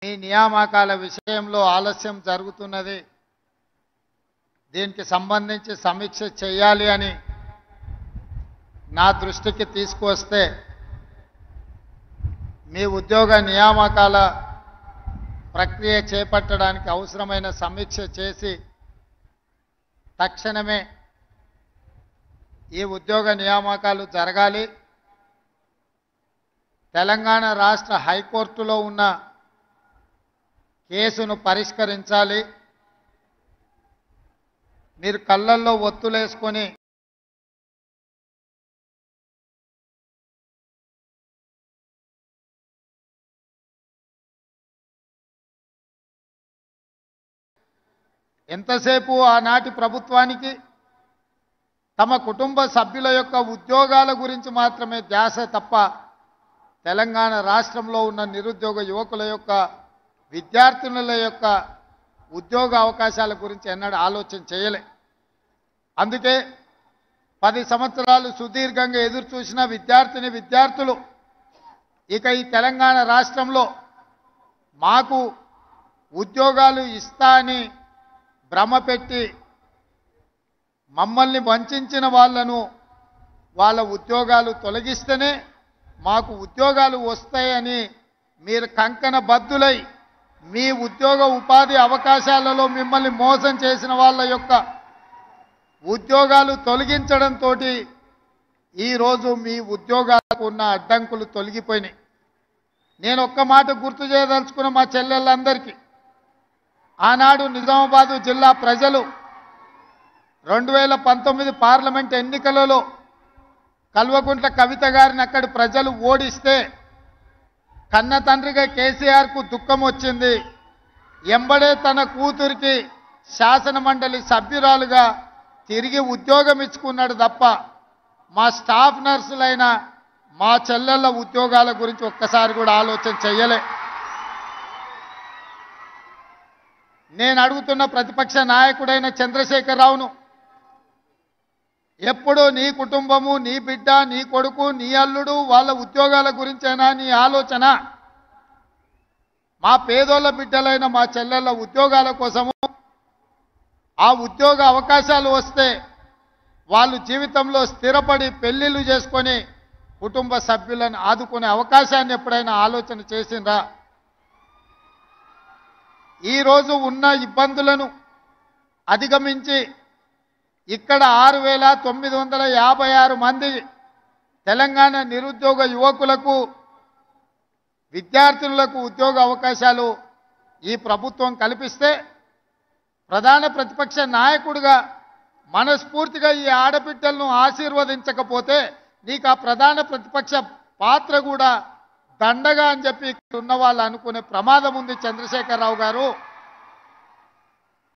మీ నియామకాల విషయంలో ఆలస్యం జరుగుతున్నది దీనికి సంబంధించి సమీక్ష చేయాలి అని నా దృష్టికి తీసుకువస్తే మీ ఉద్యోగ నియామకాల ప్రక్రియ చేపట్టడానికి అవసరమైన సమీక్ష చేసి తక్షణమే ఈ ఉద్యోగ నియామకాలు జరగాలి తెలంగాణ రాష్ట్ర హైకోర్టులో ఉన్న కేసును పరిష్కరించాలి మీరు కళ్ళల్లో ఒత్తులేసుకొని ఎంతసేపు ఆనాటి ప్రభుత్వానికి తమ కుటుంబ సభ్యుల యొక్క ఉద్యోగాల గురించి మాత్రమే ధ్యాస తప్ప తెలంగాణ రాష్ట్రంలో ఉన్న నిరుద్యోగ యువకుల యొక్క విద్యార్థినుల యొక్క ఉద్యోగ అవకాశాల గురించి ఎన్నడూ ఆలోచన చేయలే అందుకే పది సంవత్సరాలు సుదీర్ఘంగా ఎదురు చూసిన విద్యార్థిని విద్యార్థులు ఇక ఈ తెలంగాణ రాష్ట్రంలో మాకు ఉద్యోగాలు ఇస్తా అని భ్రమ పెట్టి మమ్మల్ని వంచిన వాళ్ళను వాళ్ళ ఉద్యోగాలు తొలగిస్తేనే మాకు ఉద్యోగాలు వస్తాయని మీరు కంకణ బద్దులై మీ ఉద్యోగ ఉపాధి అవకాశాలలో మిమ్మల్ని మోసం చేసిన వాళ్ళ యొక్క ఉద్యోగాలు తొలగించడంతో ఈరోజు మీ ఉద్యోగాలకు ఉన్న అడ్డంకులు తొలగిపోయినాయి నేను ఒక్క మాట గుర్తు చేయదలుచుకున్న మా చెల్లెళ్ళందరికీ ఆనాడు నిజామాబాదు జిల్లా ప్రజలు రెండు వేల పంతొమ్మిది పార్లమెంట్ ఎన్నికలలో కల్వకుంట్ల కవిత గారిని అక్కడి ప్రజలు ఓడిస్తే కన్న తండ్రిగా కేసీఆర్కు దుఃఖం వచ్చింది ఎంబడే తన కూతురికి శాసన మండలి సభ్యురాలుగా తిరిగి ఉద్యోగం ఇచ్చుకున్నాడు తప్ప మా స్టాఫ్ నర్సులైన మా చెల్లెళ్ళ ఉద్యోగాల గురించి ఒక్కసారి కూడా ఆలోచన చెయ్యలే నేను అడుగుతున్న ప్రతిపక్ష నాయకుడైన చంద్రశేఖరరావును ఎప్పుడు నీ కుటుంబము నీ బిడ్డ నీ కొడుకు నీ అల్లుడు వాళ్ళ ఉద్యోగాల గురించేనా నీ ఆలోచన మా పేదోళ్ళ బిడ్డలైన మా చెల్లెళ్ళ ఉద్యోగాల కోసము ఆ ఉద్యోగ అవకాశాలు వస్తే వాళ్ళు జీవితంలో స్థిరపడి పెళ్లిళ్ళు చేసుకొని కుటుంబ సభ్యులను ఆదుకునే అవకాశాన్ని ఎప్పుడైనా ఆలోచన చేసిండ్రా ఈరోజు ఉన్న ఇబ్బందులను అధిగమించి ఇక్కడ ఆరు వేల తొమ్మిది వందల యాభై ఆరు మంది తెలంగాణ నిరుద్యోగ యువకులకు విద్యార్థినులకు ఉద్యోగ అవకాశాలు ఈ ప్రభుత్వం కల్పిస్తే ప్రధాన ప్రతిపక్ష నాయకుడిగా మనస్ఫూర్తిగా ఈ ఆడబిడ్డలను ఆశీర్వదించకపోతే నీకు ఆ ప్రధాన ప్రతిపక్ష పాత్ర కూడా దండగా అని చెప్పి ఇక్కడ ఉన్న వాళ్ళు అనుకునే ప్రమాదం ఉంది చంద్రశేఖరరావు గారు